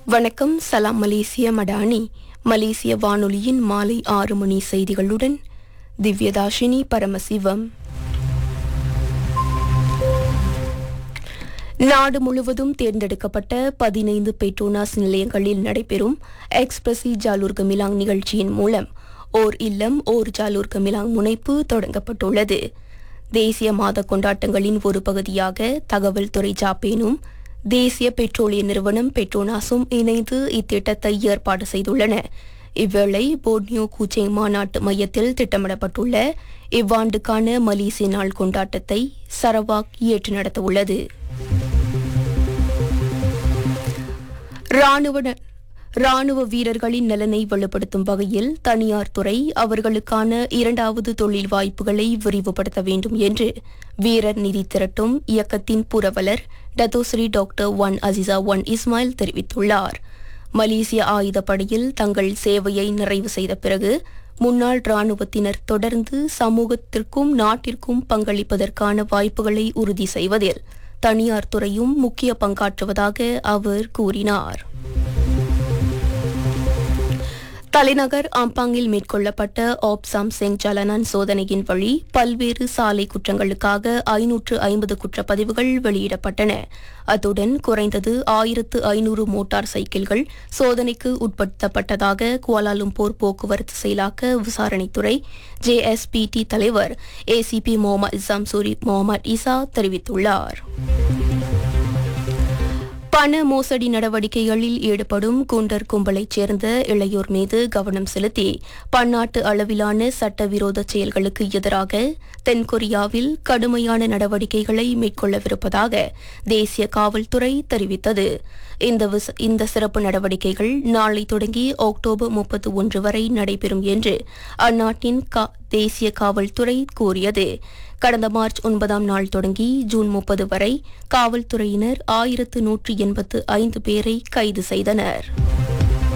வணக்கம் சலாம் மலேசிய மடானி மலேசிய வானொலியின் மாலை ஆறு மணி செய்திகளுடன் திவ்யதாஷினி பரமசிவம் நாடு முழுவதும் தேர்ந்தெடுக்கப்பட்ட பதினைந்து பெட்ரோனாஸ் நிலையங்களில் நடைபெறும் எக்ஸ்பிரசி ஜாலூர் கமிலாங் நிகழ்ச்சியின் மூலம் ஓர் இல்லம் ஓர் ஜாலூர் கமிலாங் முனைப்பு தொடங்கப்பட்டுள்ளது தேசிய மாத கொண்டாட்டங்களின் ஒரு பகுதியாக தகவல் துறை ஜாப்பேனும் தேசிய பெட்ரோலிய நிறுவனம் பெட்ரோனாஸும் இணைந்து இத்திட்டத்தை ஏற்பாடு செய்துள்ளன இவ்வேளை போர்னியோ கூச்சேங் மாநாட்டு மையத்தில் திட்டமிடப்பட்டுள்ள இவ்வாண்டுக்கான மலேசிய நாள் கொண்டாட்டத்தை சரவாக் ஏற்று நடத்தவுள்ளது ராணுவ ராணுவ வீரர்களின் நலனை வலுப்படுத்தும் வகையில் தனியார் துறை அவர்களுக்கான இரண்டாவது தொழில் வாய்ப்புகளை விரிவுபடுத்த வேண்டும் என்று வீரர் நிதி திரட்டும் இயக்கத்தின் புரவலர் Datuk Seri doctor Wan Azizah Wan Ismail தெரிவித்துள்ளார் மலேசிய ஆயுதப்படையில் தங்கள் சேவையை நிறைவு செய்த பிறகு முன்னாள் ராணுவத்தினர் தொடர்ந்து சமூகத்திற்கும் நாட்டிற்கும் பங்களிப்பதற்கான வாய்ப்புகளை உறுதி செய்வதில் தனியார் துறையும் முக்கிய பங்காற்றுவதாக அவர் கூறினார் தலைநகர் ஆம்பாங்கில் மேற்கொள்ளப்பட்ட ஆப்சாம் செங் ஜலனான் சோதனையின் வழி பல்வேறு சாலை குற்றங்களுக்காக ஐநூற்று ஐம்பது குற்றப்பதிவுகள் வெளியிடப்பட்டன அத்துடன் குறைந்தது ஆயிரத்து ஐநூறு மோட்டார் சைக்கிள்கள் சோதனைக்கு உட்படுத்தப்பட்டதாக குவாலாலும்பூர் போக்குவரத்து செயலாக்க விசாரணைத்துறை ஜேஎஸ்பிடி தலைவர் ACP Mohamed Zamzuri Mohamed Isa தெரிவித்துள்ளார் பண மோசடி நடவடிக்கைகளில் ஈடுபடும் குண்டர் கும்பலைச் சேர்ந்த இளையோர் மீது கவனம் செலுத்தி பன்னாட்டு அளவிலான சட்டவிரோத செயல்களுக்கு எதிராக தென்கொரியாவில் கடுமையான நடவடிக்கைகளை மேற்கொள்ளவிருப்பதாக தேசிய காவல்துறை தெரிவித்தது இந்த விச- இந்த சிறப்பு நடவடிக்கைகள் நாளை தொடங்கி அக்டோபர் முப்பத்தி ஒன்று வரை நடைபெறும் என்று அந்நாட்டின் கா- தேசிய காவல்துறை கூறியது கடந்த மார்ச் ஒன்பதாம் நாள் தொடங்கி ஜூன் முப்பது வரை காவல்துறையினர் ஆயிரத்து நூற்றி எண்பத்து ஐந்து பேரை கைது செய்தனர்